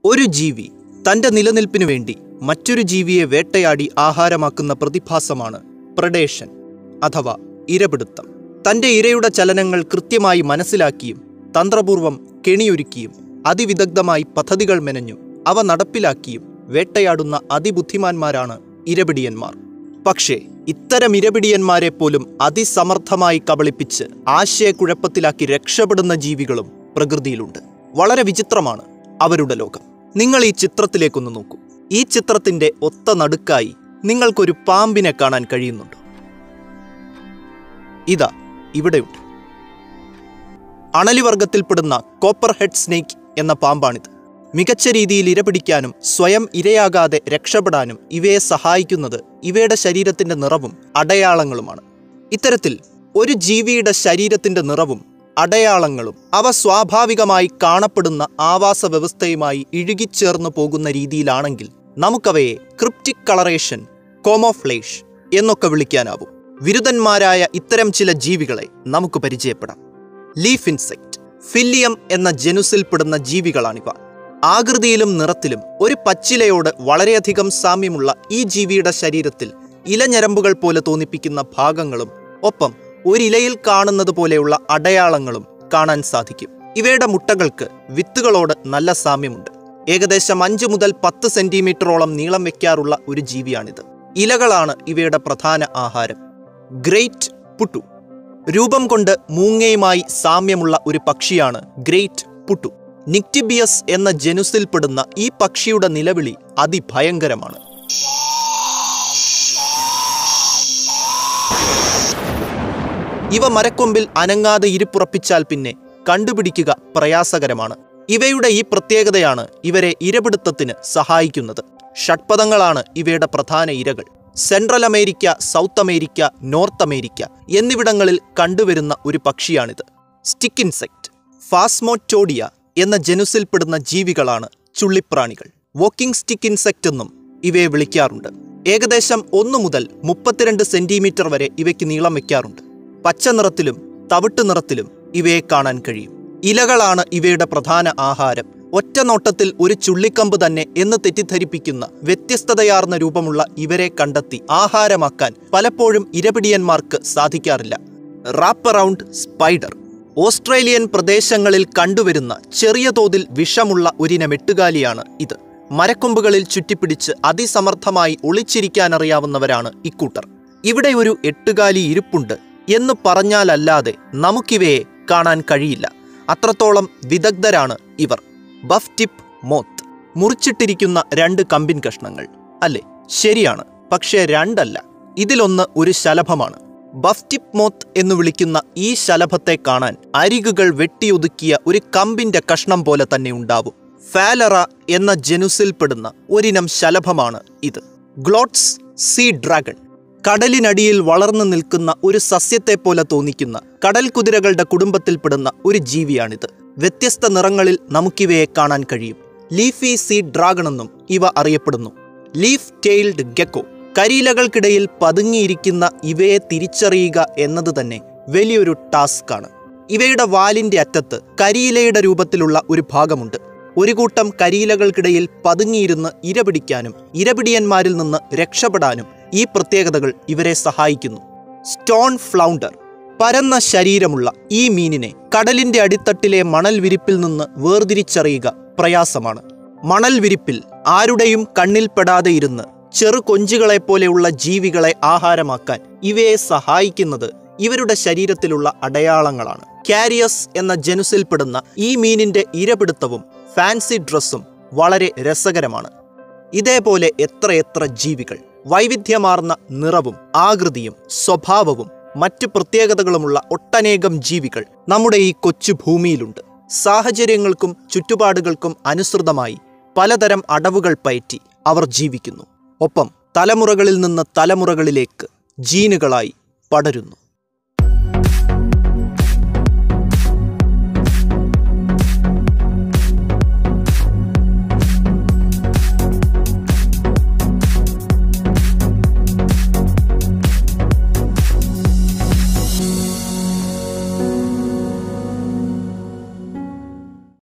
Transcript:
ഒരു ജീവി തന്റെ നിലനിൽപ്പിനു വേണ്ടി മറ്റൊരു ജീവിയെ വേട്ടയാടി ആഹാരമാക്കുന്ന പ്രതിഭാസമാണ് പ്രഡേഷൻ അഥവാ ഇരപിടുത്തം തന്റെ ഇരയുടെ ചലനങ്ങൾ കൃത്യമായി മനസ്സിലാക്കിയും തന്ത്രപൂർവം കെണിയൊരുക്കിയും അതിവിദഗ്ധമായി പദ്ധതികൾ മെനഞ്ഞു അവ നടപ്പിലാക്കിയും വേട്ടയാടുന്ന അതിബുദ്ധിമാന്മാരാണ് ഇരപിടിയന്മാർ പക്ഷേ ഇത്തരം ഇരപിടിയന്മാരെ പോലും അതിസമർത്ഥമായി കബളിപ്പിച്ച് ആശയക്കുഴപ്പത്തിലാക്കി രക്ഷപ്പെടുന്ന ജീവികളും പ്രകൃതിയിലുണ്ട് വളരെ വിചിത്രമാണ് അവരുടെ ലോകം നിങ്ങൾ ഈ ചിത്രത്തിലേക്കൊന്ന് നോക്കൂ ഈ ചിത്രത്തിന്റെ ഒത്ത നടുക്കായി നിങ്ങൾക്കൊരു പാമ്പിനെ കാണാൻ കഴിയുന്നുണ്ടോ ഇതാ ഇവിടെയുണ്ട് അണലിവർഗത്തിൽപ്പെടുന്ന കോപ്പർ ഹെഡ് സ്നേക്ക് എന്ന പാമ്പാണിത് മികച്ച രീതിയിൽ ഇരപിടിക്കാനും സ്വയം ഇരയാകാതെ രക്ഷപ്പെടാനും ഇവയെ സഹായിക്കുന്നത് ഇവയുടെ ശരീരത്തിന്റെ നിറവും അടയാളങ്ങളുമാണ് ഇത്തരത്തിൽ ഒരു ജീവിയുടെ ശരീരത്തിന്റെ നിറവും അടയാളങ്ങളും അവ സ്വാഭാവികമായി കാണപ്പെടുന്ന ആവാസ വ്യവസ്ഥയുമായി ഇഴുകിച്ചേർന്നു പോകുന്ന രീതിയിലാണെങ്കിൽ നമുക്കവയെ ക്രിപ്റ്റിക് കളറേഷൻ കോമോഫ്ലേഷ് എന്നൊക്കെ വിളിക്കാനാവും വിരുദ്ധന്മാരായ ഇത്തരം ചില ജീവികളെ നമുക്ക് പരിചയപ്പെടാം ലീഫ് ഇൻസെക്റ്റ് ഫില്ലിയം എന്ന ജനുസിൽപ്പെടുന്ന ജീവികളാണിവ ആകൃതിയിലും നിറത്തിലും ഒരു പച്ചിലയോട് വളരെയധികം സാമ്യമുള്ള ഈ ജീവിയുടെ ശരീരത്തിൽ ഇലഞരമ്പുകൾ പോലെ തോന്നിപ്പിക്കുന്ന ഭാഗങ്ങളും ഒപ്പം ഒരിലയിൽ കാണുന്നത് പോലെയുള്ള അടയാളങ്ങളും കാണാൻ സാധിക്കും ഇവയുടെ മുട്ടകൾക്ക് വിത്തുകളോട് നല്ല സാമ്യമുണ്ട് ഏകദേശം അഞ്ച് മുതൽ പത്ത് സെന്റിമീറ്ററോളം നീളം വെക്കാറുള്ള ഒരു ജീവിയാണിത് ഇലകളാണ് ഇവയുടെ പ്രധാന ആഹാരം ഗ്രേറ്റ് പുട്ടു രൂപം കൊണ്ട് മൂങ്ങയുമായി സാമ്യമുള്ള ഒരു പക്ഷിയാണ് ഗ്രേറ്റ് പുട്ടു നിക്റ്റിബിയസ് എന്ന ജനുസിൽപ്പെടുന്ന ഈ പക്ഷിയുടെ നിലവിളി അതിഭയങ്കരമാണ് ഇവ മരക്കൊമ്പിൽ അനങ്ങാതെ ഇരിപ്പുറപ്പിച്ചാൽ പിന്നെ കണ്ടുപിടിക്കുക പ്രയാസകരമാണ് ഇവയുടെ ഈ പ്രത്യേകതയാണ് ഇവരെ ഇരപിടുത്തത്തിന് സഹായിക്കുന്നത് ഷഡ്പദങ്ങളാണ് ഇവയുടെ പ്രധാന ഇരകൾ Central America South America North America എന്നിവിടങ്ങളിൽ കണ്ടുവരുന്ന ഒരു പക്ഷിയാണിത് സ്റ്റിക്ക് ഇൻസെക്റ്റ് ഫാസ്മോറ്റോഡിയ എന്ന ജനുസിൽപ്പെടുന്ന ജീവികളാണ് ചുള്ളിപ്രാണികൾ വോക്കിംഗ് സ്റ്റിക്ക് ഇൻസെക്റ്റ് എന്നും ഇവയെ വിളിക്കാറുണ്ട് ഏകദേശം ഒന്ന് മുതൽ മുപ്പത്തിരണ്ട് സെന്റിമീറ്റർ വരെ ഇവയ്ക്ക് നീളം വയ്ക്കാറുണ്ട് പച്ച നിറത്തിലും തവിട്ട് നിറത്തിലും ഇവയെ കാണാൻ കഴിയും ഇലകളാണ് ഇവയുടെ പ്രധാന ആഹാരം ഒറ്റ നോട്ടത്തിൽ ഒരു ചുള്ളിക്കമ്പ് തന്നെ എന്ന് തെറ്റിദ്ധരിപ്പിക്കുന്ന വ്യത്യസ്തതയാർന്ന രൂപമുള്ള ഇവരെ കണ്ടെത്തി ആഹാരമാക്കാൻ പലപ്പോഴും ഇരപിടിയന്മാർക്ക് സാധിക്കാറില്ല റാപ്പ് അറൗണ്ട് സ്പൈഡർ ഓസ്ട്രേലിയൻ പ്രദേശങ്ങളിൽ കണ്ടുവരുന്ന ചെറിയ തോതിൽ വിഷമുള്ള ഒരിനം എട്ടുകാലിയാണ് ഇത് മരക്കൊമ്പുകളിൽ ചുറ്റിപ്പിടിച്ച് അതിസമർത്ഥമായി ഒളിച്ചിരിക്കാനറിയാവുന്നവരാണ് ഇക്കൂട്ടർ ഇവിടെ ഒരു എട്ടുകാലി ഇരിപ്പുണ്ട് എന്ന് പറഞ്ഞാലല്ലാതെ നമുക്കിവയെ കാണാൻ കഴിയില്ല അത്രത്തോളം വിദഗ്ധരാണ് ഇവർ ബഫ് ടിപ്പ് മോത്ത് മുറിച്ചിട്ടിരിക്കുന്ന രണ്ട് കമ്പിൻ കഷ്ണങ്ങൾ അല്ലേ ശരിയാണ് പക്ഷേ രണ്ടല്ല ഇതിലൊന്ന് ഒരു ശലഭമാണ് ബഫ് ടിപ്പ് മോത്ത് എന്ന് വിളിക്കുന്ന ഈ ശലഭത്തെ കാണാൻ അരികുകൾ വെട്ടിയൊതുക്കിയ ഒരു കമ്പിന്റെ കഷ്ണം പോലെ തന്നെ ഉണ്ടാവും ഫാലറ എന്ന ജനുസിൽപ്പെടുന്ന ഒരിനം ശലഭമാണ് ഇത് ഗ്ലോട്ട്സ് സീ ഡ്രാഗൺ കടലിനടിയിൽ വളർന്നു നിൽക്കുന്ന ഒരു സസ്യത്തെ പോലെ തോന്നിക്കുന്ന കടൽ കുതിരകളുടെ കുടുംബത്തിൽപ്പെടുന്ന ഒരു ജീവിയാണിത് വ്യത്യസ്ത നിറങ്ങളിൽ നമുക്കിവയെ കാണാൻ കഴിയും ലീഫി സീ ഡ്രാഗൺ എന്നും ഇവ അറിയപ്പെടുന്നു ലീഫ് ടെയിൽഡ് ഗെക്കോ കരിയിലകൾക്കിടയിൽ പതുങ്ങിയിരിക്കുന്ന ഇവയെ തിരിച്ചറിയുക എന്നത് തന്നെ വലിയൊരു ടാസ്ക്കാണ് ഇവയുടെ വാലിന്റെ അറ്റത്ത് കരിയിലയുടെ രൂപത്തിലുള്ള ഒരു ഭാഗമുണ്ട് ഒരു കൂട്ടം കരിയിലകൾക്കിടയിൽ പതുങ്ങിയിരുന്ന് ഇരപിടിക്കാനും ഇരപിടിയന്മാരിൽ നിന്ന് രക്ഷപ്പെടാനും ഈ പ്രത്യേകതകൾ ഇവരെ സഹായിക്കുന്നു സ്റ്റോൺ ഫ്ലൗണ്ടർ പരന്ന ശരീരമുള്ള ഈ മീനിനെ കടലിന്റെ അടിത്തട്ടിലെ മണൽ വിരിപ്പിൽ നിന്ന് വേർതിരിച്ചറിയുക പ്രയാസമാണ് മണൽ വിരിപ്പിൽ ആരുടെയും കണ്ണിൽപ്പെടാതെ ഇരുന്ന് ചെറു കൊഞ്ചുകളെപ്പോലെയുള്ള ജീവികളെ ആഹാരമാക്കാൻ ഇവയെ സഹായിക്കുന്നത് ഇവരുടെ ശരീരത്തിലുള്ള അടയാളങ്ങളാണ് കാരിയസ് എന്ന ജനുസിൽപ്പെടുന്ന ഈ മീനിന്റെ ഇരപിടുത്തവും ഫാൻസി ഡ്രസ്സും വളരെ രസകരമാണ് ഇതേപോലെ എത്രയെത്ര ജീവികൾ വൈവിധ്യമാർന്ന നിറവും ആകൃതിയും സ്വഭാവവും മറ്റു പ്രത്യേകതകളുമുള്ള ഒട്ടനേകം ജീവികൾ നമ്മുടെ ഈ കൊച്ചു ഭൂമിയിലുണ്ട് സാഹചര്യങ്ങൾക്കും ചുറ്റുപാടുകൾക്കും അനുസൃതമായി പലതരം അടവുകൾ പയറ്റി അവർ ജീവിക്കുന്നു ഒപ്പം തലമുറകളിൽ നിന്ന് തലമുറകളിലേക്ക് ജീനുകളായി പടരുന്നു